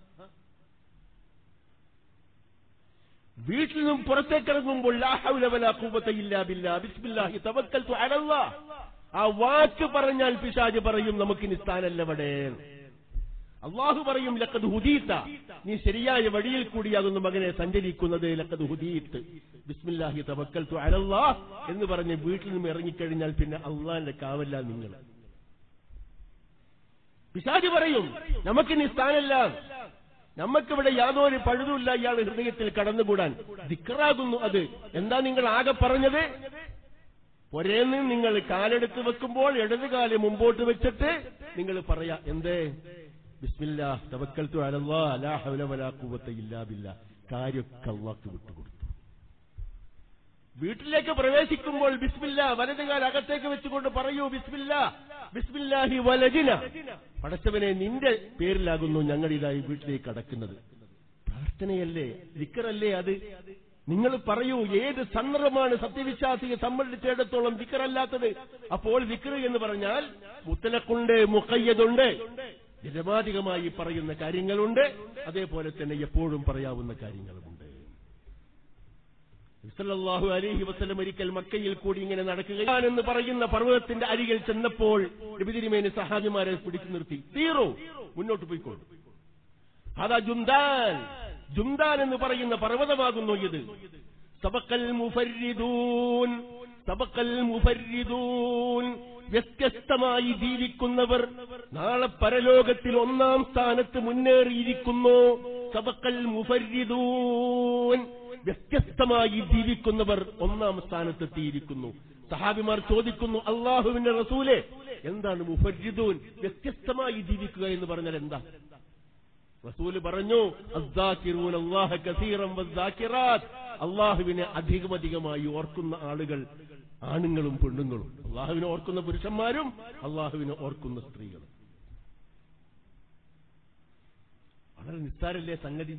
വീട്ടിൽ നിന്നും പുറത്തേക്കിറങ്ങുമ്പോൾ ലാ ഹൗല വലാ ഖുവത ഇല്ലാ ബില്ലാ ബിസ്മില്ലാഹി തവക്കൽതു അലല്ലാഹ് ആ വാക്ക് പറഞ്ഞാൽ പിശാജ് പറയും നമുക്കിനി സ്ഥാനല്ലവിടെ അള്ളാഹു പറയും ലക്കത് ഹുദീത്ത നീ ശരിയായ വഴിയിൽ കൂടിയാകുന്നു മകനെ സഞ്ചരിക്കുന്നത് ലക്കത് ഹുദീത്ത് ബിസ്മില്ലാഹി തവക്കൽതു അലല്ലാഹ് എന്ന് പറഞ്ഞ് വീട്ടിൽ നിന്നും ഇറങ്ങിക്കഴിഞ്ഞാൽ പിന്നെ അള്ളാന്റെ കാവല്ല നിങ്ങൾ പിശാജ് പറയും നമുക്കിനി സ്ഥാനല്ല നമുക്കിവിടെ യാതൊരു പഴുതുമില്ല ഇയാൾ ഹൃദയത്തിൽ കടന്നുകൂടാൻ ദിക്കറാകുന്നു അത് എന്താ നിങ്ങൾ ആകെ പറഞ്ഞത് ഒരേന്ന് നിങ്ങൾ കാലെടുത്ത് വെക്കുമ്പോൾ ഇടതുകാല് മുമ്പോട്ട് വെച്ചിട്ട് നിങ്ങൾ പറയാ എന്തേ ബിസ്മില്ലാ തവക്കൽത്തു അലല്ലാ ലാ ഹൗല വലാ ഖുവത ഇല്ലാ ബില്ലാ കാര്യമൊക്കെ അള്ളാഹ്ക്ക് വിട്ടുകൊടുത്തു വീട്ടിലേക്ക് പ്രവേശിക്കുമ്പോൾ ബിസ്മില്ല വലതുകാൽ അകത്തേക്ക് വെച്ചുകൊണ്ട് പറയൂ ബിസ്മില്ല ബിസ്മില്ലാഹി വലജിന പടച്ചവനെ നിന്റെ പേരിലാകുന്നു ഞങ്ങൾ ഇതായി വീട്ടിലേക്ക് കടക്കുന്നത് പ്രാർത്ഥനയല്ലേ ദിക്കറല്ലേ അത് നിങ്ങൾ പറയൂ ഏത് സന്ദർഭമാണ് സത്യവിശ്വാസിയെ സംബന്ധിച്ചിടത്തോളം ദിക്കറല്ലാത്തത് അപ്പോൾ ദിക്കർ എന്ന് പറഞ്ഞാൽ മുത്തലക്കുണ്ട് മുക്കയ്യതുണ്ട് നിരവാധികമായി പറയുന്ന കാര്യങ്ങളുണ്ട് അതേപോലെ തന്നെ എപ്പോഴും പറയാവുന്ന കാര്യങ്ങളുമുണ്ട് സല്ലല്ലാഹു അലൈഹി വസല്ലം ഒരിക്കൽ മക്കയിൽ കൂടി ഇങ്ങനെ നടക്കുകയാണെന്ന് പറയുന്ന പർവ്വതത്തിന്റെ അരികിൽ ചെന്നപ്പോൾ നബിതിരിമേന് സഹാബിമാരെ പിടിച്ചു നിർത്തി തീറോ മുന്നോട്ട് പോയിക്കോളൂ അതാ ജുംദാൻ ജുംദാൻ എന്ന് പറയുന്ന പർവ്വതമാകുന്നു ഇത് സബക്കൽ മുഫരിദൂൻ സബക്കൽ മുഫരിദൂൻ വ്യത്യസ്തമായി ജീവിക്കുന്നവർ നാളെ പരലോകത്തിൽ ഒന്നാം സ്ഥാനത്ത് മുന്നേറിയിരിക്കുന്നു സബക്കൽ മുഫരിദൂൻ വ്യത്യസ്തമായി ജീവിക്കുന്നവർ ഒന്നാം സ്ഥാനത്തെത്തിയിരിക്കുന്നു സഹാബിമാർ ചോദിക്കുന്നു അള്ളാഹുവിന്റെ റസൂലെ എന്താണ് മുഫരിദൂൻ വ്യത്യസ്തമായി ജീവിക്കുക എന്ന് പറഞ്ഞാൽ എന്താ റസൂല് പറഞ്ഞു അസ്ദാക്കിറൂൻ അല്ലാഹ കസീറം വസ്ദാക്കിറാത്ത് അള്ളാഹുവിനെ അധികമധികമായി ഓർക്കുന്ന ആളുകൾ ആണുങ്ങളും പെണ്ണുങ്ങളും അള്ളാഹുവിനെ ഓർക്കുന്ന പുരുഷന്മാരും അള്ളാഹുവിനെ ഓർക്കുന്ന സ്ത്രീകളും വളരെ നിസ്സാരല്ലേ സംഗതി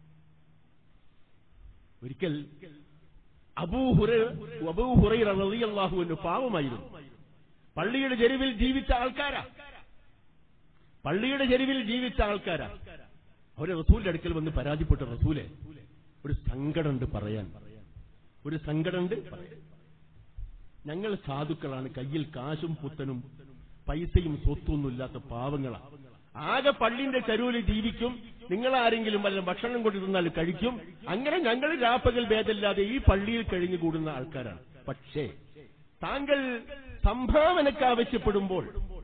ഒരിക്കൽ അബൂഹുറ അബൂഹുറൈറ റളിയല്ലാഹു അൻഹു പാവമായിരുന്നു പള്ളിയുടെ ചെരുവിൽ ജീവിച്ച ആൾക്കാരാ പള്ളിയുടെ ചെരുവിൽ ജീവിച്ച ആൾക്കാരാ അവരെ റസൂലിന്റെ അടുക്കൽ വന്ന് പരാതിപ്പെട്ട റസൂലെ ഒരു സങ്കടമുണ്ട് പറയാൻ ഒരു സങ്കടമുണ്ട് പറയാൻ ഞങ്ങൾ സാധുക്കളാണ് കയ്യിൽ കാശും പുത്തനും പൈസയും സ്വത്തൊന്നും ഇല്ലാത്ത പാവങ്ങളാ ആകെ പള്ളിന്റെ ചരുവിൽ ജീവിക്കും നിങ്ങൾ ആരെങ്കിലും വല്ല ഭക്ഷണം കൊണ്ട് തിന്നാൽ കഴിക്കും അങ്ങനെ ഞങ്ങൾ രാപ്പകൽ ഭേദമില്ലാതെ ഈ പള്ളിയിൽ കഴിഞ്ഞു കൂടുന്ന ആൾക്കാരാണ് പക്ഷേ താങ്കൾ സംഭാവനക്ക് ആവശ്യപ്പെടുമ്പോൾ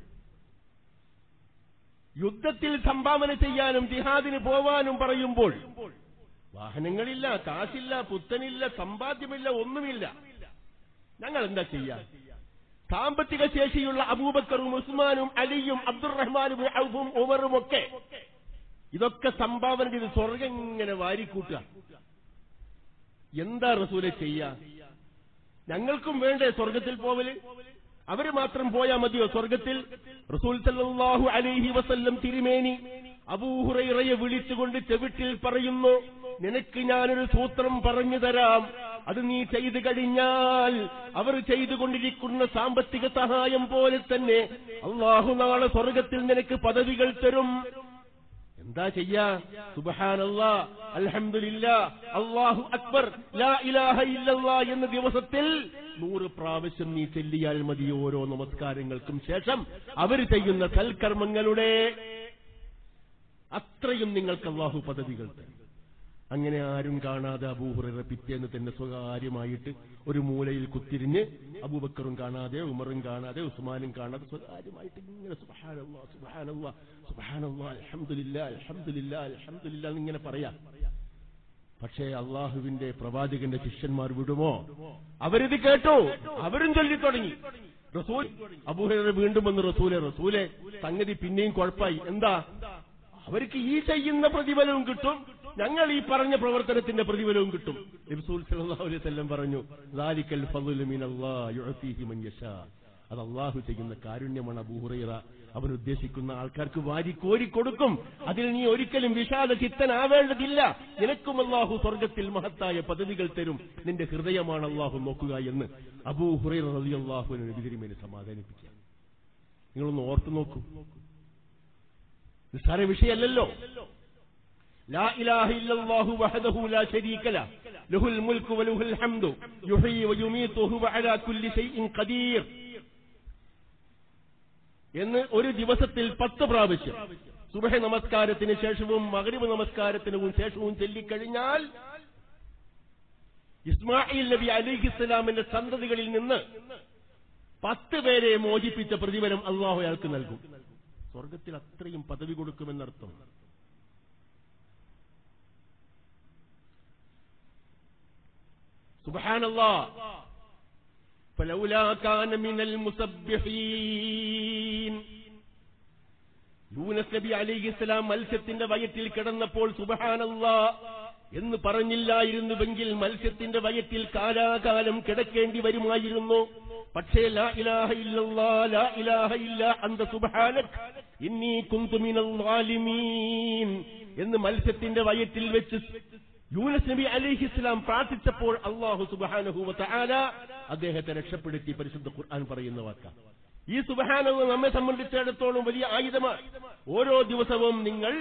യുദ്ധത്തിൽ സംഭാവന ചെയ്യാനും ജിഹാദിന് പോവാനും പറയുമ്പോൾ വാഹനങ്ങളില്ല കാശില്ല പുത്തനില്ല സമ്പാദ്യമില്ല ഒന്നുമില്ല ഞങ്ങൾ എന്താ ചെയ്യാ സാമ്പത്തിക ശേഷിയുള്ള അബൂബക്കറും ഉസ്മാനും അലിയും അബ്ദുറഹ്മാനും ഔഫും ഉമറും ഒക്കെ ഇതൊക്കെ സംഭാവന ചെയ്ത് സ്വർഗം ഇങ്ങനെ വാരിക്കൂട്ടുക എന്താ റസൂലെ ചെയ്യാ ഞങ്ങൾക്കും വേണ്ടേ സ്വർഗത്തിൽ പോവല് അവര് മാത്രം പോയാ മതിയോ സ്വർഗത്തിൽ റസൂൽ സല്ലല്ലാഹു അലൈഹി വസല്ലം തിരുമേനി അബൂഹുറൈറയെ വിളിച്ചുകൊണ്ട് ചെവിട്ടിൽ പറയുന്നു നിനക്ക് ഞാനൊരു സൂത്രം പറഞ്ഞു തരാം അത് നീ ചെയ്തു കഴിഞ്ഞാൽ അവർ ചെയ്തുകൊണ്ടിരിക്കുന്ന സാമ്പത്തിക സഹായം പോലെ തന്നെ അള്ളാഹു നാളെ സ്വർഗത്തിൽ നിനക്ക് പദവികൾ തരും എന്താ ചെയ്യാ സുബഹാനല്ലാ അൽഹംദുലില്ലാ അല്ലാഹു അക്ബർ ലാ ഇലാഹ ഇല്ലല്ലാ എന്ന ദിവസത്തിൽ നൂറ് പ്രാവശ്യം നീ ചെല്ലിയാൽ മതി ഓരോ നമസ്കാരങ്ങൾക്കും ശേഷം അവർ ചെയ്യുന്ന സൽക്കർമ്മങ്ങളുടെ അത്രയും നിങ്ങൾക്ക് അള്ളാഹു പദവികൾ തരും അങ്ങനെ ആരും കാണാതെ അബൂഹുറ പിറ്റേന്ന് തന്നെ സ്വകാര്യമായിട്ട് ഒരു മൂലയിൽ കുത്തിരിഞ്ഞ് അബൂബക്കറും കാണാതെ ഉമറും കാണാതെ ഉസ്മാനും കാണാതെ സ്വകാര്യമായിട്ട് ഇങ്ങനെ സുബഹാനല്ലാ സുബഹാനല്ലാ സുബഹാനല്ലാ അൽഹംദുലില്ലാ അൽഹംദുലില്ലാ അൽഹംദുലില്ലാ എന്നിങ്ങനെ പറയാം പക്ഷേ അള്ളാഹുവിന്റെ പ്രവാചകന്റെ ശിഷ്യന്മാർ വിടുമോ അവരിത് കേട്ടു അവരും ചൊല്ലി തുടങ്ങി റസൂൽ അബൂഹുറ വീണ്ടും വന്ന് റസൂലെ റസൂലെ സംഗതി പിന്നെയും കുഴപ്പമായി എന്താ അവർക്ക് ഈ ചെയ്യുന്ന പ്രതിഫലവും കിട്ടും ഞങ്ങൾ ഈ പറഞ്ഞ പ്രവർത്തനത്തിന്റെ പ്രതിഫലവും കിട്ടും നബിസൂൽ സല്ലല്ലാഹു അലൈഹി വസല്ലം പറഞ്ഞു ദാലിക്കൽ ഫദ്ലു മിനല്ലാഹ് യുഅതീഹി മൻ യശാ അത് അള്ളാഹു ചെയ്യുന്ന കാരുണ്യമാണ് അബൂഹുറൈറ അവൻ ഉദ്ദേശിക്കുന്ന ആൾക്കാർക്ക് വാരി കോരി കൊടുക്കും അതിൽ നീ ഒരിക്കലും വിഷാദ ചിത്തനാവേണ്ടതില്ല നിനക്കും അള്ളാഹു സ്വർഗത്തിൽ മഹത്തായ പദവികൾ തരും നിന്റെ ഹൃദയമാണ് അള്ളാഹു നോക്കുക എന്ന് അബൂഹുറൈറ റളിയല്ലാഹു നബിതിരിമേനെ സമാധാനിപ്പിക്കുക നിങ്ങളൊന്ന് ഓർത്തു നോക്കൂ നിസ്സാര വിഷയമല്ലല്ലോ لا إله إلا الله وحده لا شريك له له الملك وله الحمد يحيي ويميت وهو على كل شيء قدير എന്ന് ഒരു ദിവസത്തിൽ പത്ത് പ്രാവശ്യം സുബഹ നമസ്കാരത്തിന് ശേഷവും മകരിബ് നമസ്കാരത്തിനും ശേഷവും ചൊല്ലിക്കഴിഞ്ഞാൽ ഇസ്മായിൽ നബി അലിഹിസ്ലാമിന്റെ സന്തതികളിൽ നിന്ന് പത്ത് പേരെ മോചിപ്പിച്ച പ്രതിഫലം അള്ളാഹു അയാൾക്ക് നൽകും സ്വർഗത്തിൽ അത്രയും പദവി കൊടുക്കുമെന്നർത്ഥം سبحان الله فلولا كان من المسبحين യൂനസ് നബി അലൈഹി ഇസ്ലാം മത്സ്യത്തിന്റെ വയറ്റിൽ കിടന്നപ്പോൾ സുബഹാനല്ല എന്ന് പറഞ്ഞില്ലായിരുന്നുവെങ്കിൽ മത്സ്യത്തിന്റെ വയറ്റിൽ കാലാകാലം കിടക്കേണ്ടി വരുമായിരുന്നു പക്ഷേ ലാ ഇലാഹ ഇല്ലല്ലാ ലാ ഇലാഹ ഇല്ല അന്ത സുബ്ഹാനക് ഇന്നി കുന്തു മിനൽ ളാലിമീൻ എന്ന് മത്സ്യത്തിന്റെ വയറ്റിൽ വെച്ച് യൂനസ് നബി അലിഹി ഇസ്ലാം പ്രാർത്ഥിച്ചപ്പോൾ അള്ളാഹു സുബാനഹുവ തആല അദ്ദേഹത്തെ രക്ഷപ്പെടുത്തി പരിശുദ്ധ ഖുർആൻ പറയുന്ന വാക്ക ഈ സുബഹാനഹു നമ്മെ സംബന്ധിച്ചിടത്തോളം വലിയ ആയുധമാണ് ഓരോ ദിവസവും നിങ്ങൾ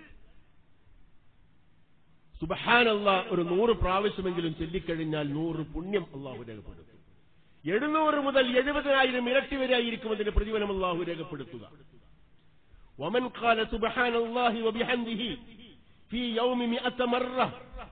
സുബഹാനല്ല ഒരു നൂറ് പ്രാവശ്യമെങ്കിലും ചൊല്ലിക്കഴിഞ്ഞാൽ നൂറ് പുണ്യം അള്ളാഹു രേഖപ്പെടുത്തും എഴുന്നൂറ് മുതൽ എഴുപതിനായിരം ഇരട്ടി വരെ ആയിരിക്കും അതിന്റെ പ്രതിഫലം അള്ളാഹു രേഖപ്പെടുത്തുക ومن قال سبحان الله وبحمده في يوم مئة مرة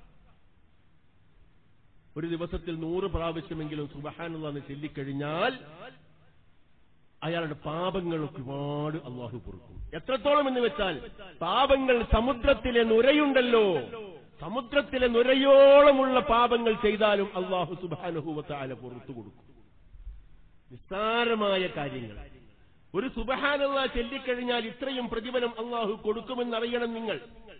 ഒരു ദിവസത്തിൽ നൂറ് പ്രാവശ്യമെങ്കിലും സുബഹാനുള്ളന്ന് ചൊല്ലിക്കഴിഞ്ഞാൽ അയാളുടെ പാപങ്ങൾ ഒരുപാട് അള്ളാഹു പൊറുക്കും എത്രത്തോളം എന്ന് വെച്ചാൽ പാപങ്ങൾ സമുദ്രത്തിലെ നുരയുണ്ടല്ലോ സമുദ്രത്തിലെ നുരയോളമുള്ള പാപങ്ങൾ ചെയ്താലും അള്ളാഹു സുബാനുഭൂവത്താല പുറത്തു കൊടുക്കും നിസ്സാരമായ കാര്യങ്ങൾ ഒരു സുബഹാനുള്ള ചൊല്ലിക്കഴിഞ്ഞാൽ ഇത്രയും പ്രതിഫലം അള്ളാഹു കൊടുക്കുമെന്നറിയണം നിങ്ങൾ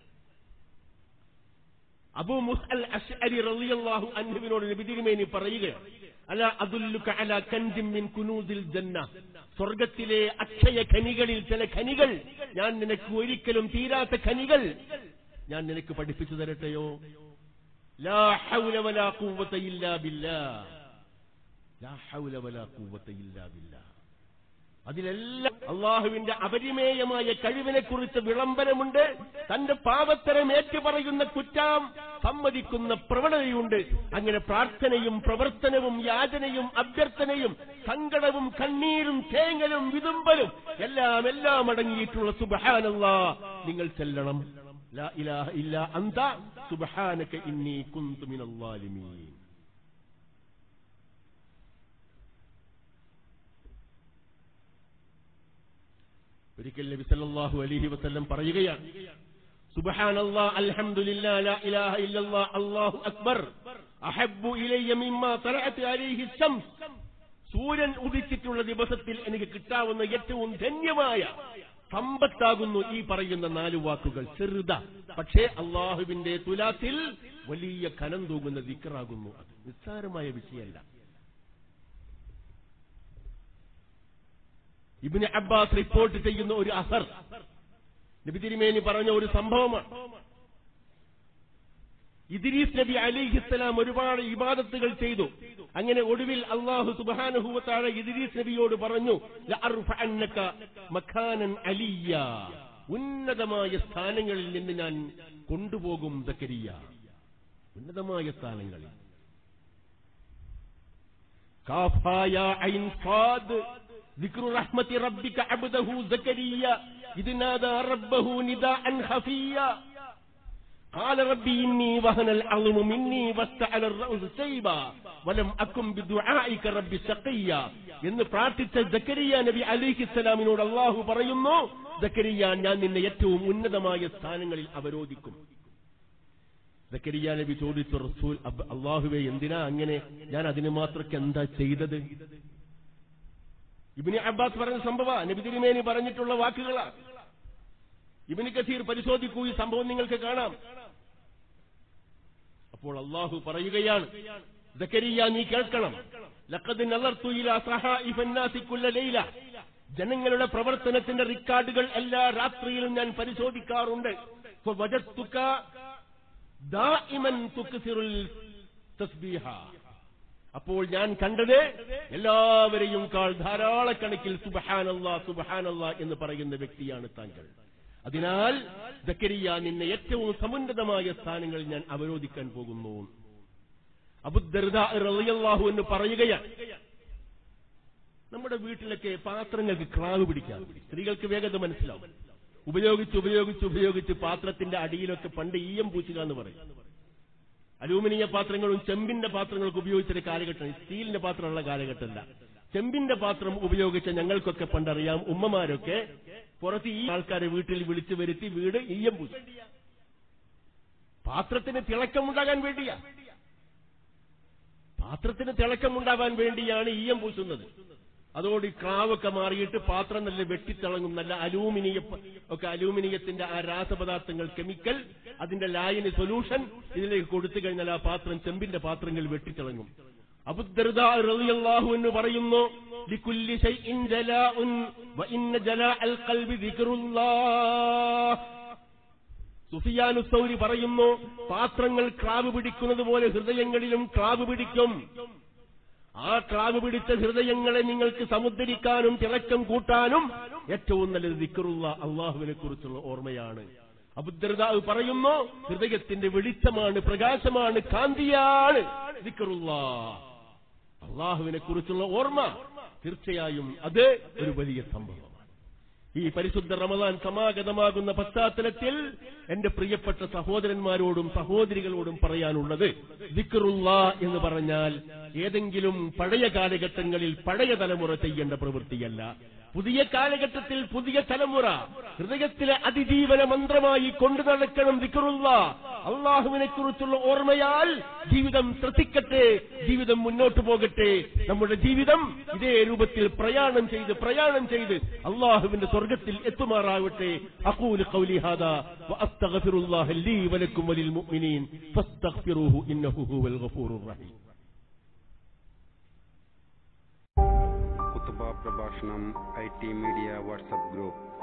അബൂ മുസ്അൽ അഷ്അരി റളിയല്ലാഹു അൻഹുവിനോട് നബി തിരുമേനി പറയുകയാണ് അല അദുല്ലുക അല കൻജിൻ മിൻ കുനൂസിൽ ജന്ന സ്വർഗത്തിലെ അക്ഷയ ഖനികളിൽ ചില ഖനികൾ ഞാൻ നിനക്ക് ഒരിക്കലും തീരാത്ത ഖനികൾ ഞാൻ നിനക്ക് പഠിപ്പിച്ചു തരട്ടെയോ ലാ ഹൗല വലാ ഖുവത ഇല്ലാ ബില്ലാ ലാ ഹൗല വലാ ഖുവത ഇല്ലാ ബില്ലാ അതിലെല്ലാം അള്ളാഹുവിന്റെ അപരിമേയമായ കഴിവിനെ കുറിച്ച് വിളംബരമുണ്ട് തന്റെ പാപത്തരം ഏറ്റുപറയുന്ന കുറ്റം സമ്മതിക്കുന്ന പ്രവണതയുണ്ട് അങ്ങനെ പ്രാർത്ഥനയും പ്രവർത്തനവും യാചനയും അഭ്യർത്ഥനയും സങ്കടവും കണ്ണീരും തേങ്ങലും വിതുമ്പലും എല്ലാം എല്ലാം അടങ്ങിയിട്ടുള്ള സുബഹാനല്ല നിങ്ങൾ ചെല്ലണം ലാ ഇലാഹ ഇല്ല അന്ത സുബഹാനക ഇന്നി കുന്തു മിനൽ ളാലിമീൻ ഒരിക്കൽ നബി സല്ലല്ലാഹു അലൈഹി വസല്ലം പറയുകയാണ് സുബ്ഹാനല്ലാ അൽഹംദുലില്ലാ ലാ ഇലാഹ ഇല്ലല്ലാ അല്ലാഹു അക്ബർ അഹബ്ബു ഇലയ്യ മിമ്മാ തലഅത്ത് അലൈഹി ശംസ് സൂര്യൻ ഉദിച്ചിട്ടുള്ള ദിവസത്തിൽ എനിക്ക് കിട്ടാവുന്ന ഏറ്റവും ധന്യമായ സമ്പത്താകുന്നു ഈ പറയുന്ന നാല് വാക്കുകൾ ചെറുത പക്ഷേ അള്ളാഹുവിന്റെ തുലാത്തിൽ വലിയ കനം തൂങ്ങുന്ന ദിക്കറാകുന്നു അത് നിസ്സാരമായ വിഷയമല്ല ഇബിന് അബ്ബാസ് റിപ്പോർട്ട് ചെയ്യുന്ന ഒരു അസർ നബി തിരുമേനി പറഞ്ഞ ഒരു സംഭവമാണ് ഇദ്രീസ് നബി അലിഹിസ്സലാം ഒരുപാട് ഇബാദത്തുകൾ ചെയ്തു അങ്ങനെ ഒടുവിൽ അള്ളാഹു സുബാനുഹൂവത്താഴ ഇദ്രീസ് നബിയോട് പറഞ്ഞു ലഅർഫഅന്നക മഖാനൻ അലിയ ഉന്നതമായ സ്ഥാനങ്ങളിൽ നിന്ന് ഞാൻ കൊണ്ടുപോകും സക്കരിയ ഉന്നതമായ സ്ഥാനങ്ങളിൽ കാഫായ ഐൻ ഫാദ് ذكر رحمة ربك عبده زكريا إذ نادى ربه نداء خفيا قال ربي إني وهن العظم مني واستعل الرأس شيبا ولم أكن بدعائك رب شقيا എന്ന് പ്രാർത്ഥിച്ച ജക്കരിയ നബി അലിഹിസ്സലാമിനോട് അള്ളാഹു പറയുന്നു ജക്കരിയ ഞാൻ നിന്നെ ഏറ്റവും ഉന്നതമായ സ്ഥാനങ്ങളിൽ അവരോധിക്കും ജക്കരിയ നബി ചോദിച്ചു റസൂൽ അള്ളാഹുവെ എന്തിനാ അങ്ങനെ ഞാൻ അതിന് മാത്രക്ക് എന്താ ചെയ്തത് ഇബിന് അബ്ബാസ് പറഞ്ഞ സംഭവ നബി തിരുമേനി പറഞ്ഞിട്ടുള്ള വാക്കുകളാ ഇബിന് കസീർ പരിശോധിക്കൂ ഈ സംഭവം നിങ്ങൾക്ക് കാണാം അപ്പോൾ അള്ളാഹു പറയുകയാണ് ദക്കരിയ നീ കേൾക്കണം ലഖദ് നളർത്തു ഇലാ സഹായിഫ الناس കുല്ല ലൈല ജനങ്ങളുടെ പ്രവർത്തനത്തിന്റെ റിക്കാർഡുകൾ എല്ലാ രാത്രിയിലും ഞാൻ പരിശോധിക്കാറുണ്ട് ഫവജത്തുക ദായിമൻ തുക്സിറുൽ തസ്ബീഹ അപ്പോൾ ഞാൻ കണ്ടത് എല്ലാവരെയും കാൾ ധാരാളക്കണക്കിൽ സുബഹാനല്ല സുബഹാനല്ല എന്ന് പറയുന്ന വ്യക്തിയാണ് താങ്കൾ അതിനാൽ ദക്കരിയ നിന്നെ ഏറ്റവും സമുന്നതമായ സ്ഥാനങ്ങളിൽ ഞാൻ അവരോധിക്കാൻ പോകുന്നു അബുദ്ദർദാഹു എന്ന് പറയുകയാണ് നമ്മുടെ വീട്ടിലൊക്കെ പാത്രങ്ങൾക്ക് ക്രാവ് പിടിക്കാം സ്ത്രീകൾക്ക് വേഗത മനസ്സിലാവും ഉപയോഗിച്ച് ഉപയോഗിച്ച് ഉപയോഗിച്ച് പാത്രത്തിന്റെ അടിയിലൊക്കെ പണ്ട് ഈയം പൂച്ചുക എന്ന് പറയും അലൂമിനിയ പാത്രങ്ങളും ചെമ്പിന്റെ പാത്രങ്ങളൊക്കെ ഉപയോഗിച്ചൊരു കാലഘട്ടം സ്റ്റീലിന്റെ പാത്രമുള്ള കാലഘട്ടമല്ല ചെമ്പിന്റെ പാത്രം ഉപയോഗിച്ച ഞങ്ങൾക്കൊക്കെ പണ്ടറിയാം ഉമ്മമാരൊക്കെ പുറത്ത് ഈ ആൾക്കാരെ വീട്ടിൽ വിളിച്ചു വരുത്തി വീട് ഈയം പൂച്ചു പാത്രത്തിന് തിളക്കമുണ്ടാകാൻ വേണ്ടിയാ പാത്രത്തിന് തിളക്കമുണ്ടാകാൻ വേണ്ടിയാണ് ഈയം പൂശുന്നത് അതോട് ഈ ക്രാവൊക്കെ മാറിയിട്ട് പാത്രം നല്ല വെട്ടിത്തിളങ്ങും നല്ല അലൂമിനിയ ഒക്കെ അലൂമിനിയത്തിന്റെ ആ രാസപദാർത്ഥങ്ങൾ കെമിക്കൽ അതിന്റെ ലായനി സൊല്യൂഷൻ ഇതിലേക്ക് കൊടുത്തു കഴിഞ്ഞാൽ ആ പാത്രം ചെമ്പിന്റെ പാത്രങ്ങൾ വെട്ടിത്തിളങ്ങും അബുദ്ദർദാഹു എന്ന് പറയുന്നു ലിക്കുല്ലി ശൈഇൻ ജലാഉൻ വ ഇന്ന ജലാഅൽ ഖൽബി ദിക്റുല്ലാഹ് സുഫിയാനു സൗരി പറയുന്നു പാത്രങ്ങൾ ക്രാവ് പിടിക്കുന്നത് പോലെ ഹൃദയങ്ങളിലും ക്രാവ് പിടിക്കും ആ ക്രാവ് പിടിച്ച ഹൃദയങ്ങളെ നിങ്ങൾക്ക് സമുദ്ധരിക്കാനും തിളക്കം കൂട്ടാനും ഏറ്റവും നല്ലത് ദിക്കറുള്ള അള്ളാഹുവിനെ കുറിച്ചുള്ള ഓർമ്മയാണ് അബുദ്രതാവ് പറയുന്നു ഹൃദയത്തിന്റെ വെളിച്ചമാണ് പ്രകാശമാണ് കാന്തിയാണ് ദിക്കറുള്ള അള്ളാഹുവിനെ കുറിച്ചുള്ള ഓർമ്മ തീർച്ചയായും അത് ഒരു വലിയ സംഭവമാണ് ഈ പരിശുദ്ധ റമദാൻ സമാഗതമാകുന്ന പശ്ചാത്തലത്തിൽ എന്റെ പ്രിയപ്പെട്ട സഹോദരന്മാരോടും സഹോദരികളോടും പറയാനുള്ളത് ദിക്റുള്ള എന്ന് പറഞ്ഞാൽ ഏതെങ്കിലും പഴയ കാലഘട്ടങ്ങളിൽ പഴയ തലമുറ ചെയ്യേണ്ട പ്രവൃത്തിയല്ല പുതിയ കാലഘട്ടത്തിൽ പുതിയ തലമുറ ഹൃദയത്തിലെ അതിജീവന മന്ത്രമായി കൊണ്ടു നടക്കണം ദിക്റുള്ള അള്ളാഹുവിനെ കുറിച്ചുള്ള ഓർമ്മയാൽ ജീവിതം ശ്രദ്ധിക്കട്ടെ ജീവിതം മുന്നോട്ട് പോകട്ടെ നമ്മുടെ ജീവിതം ഇതേ രൂപത്തിൽ പ്രയാണം ചെയ്ത് പ്രയാണം ചെയ്ത് അള്ളാഹുവിന്റെ സ്വർഗത്തിൽ എത്തുമാറാവട്ടെ അഖൂലു ഖൗലി ഹാദാ വഅസ്തഗ്ഫിറുല്ലാഹ ലീ വലക്കും വലിൽ മുഅ്മിനീൻ ഫസ്തഗ്ഫിറൂഹു ഇന്നഹു ഹുവൽ ഗഫൂറുർ റഹീം കുത്തുബ പ്രഭാഷണം I T media WhatsApp group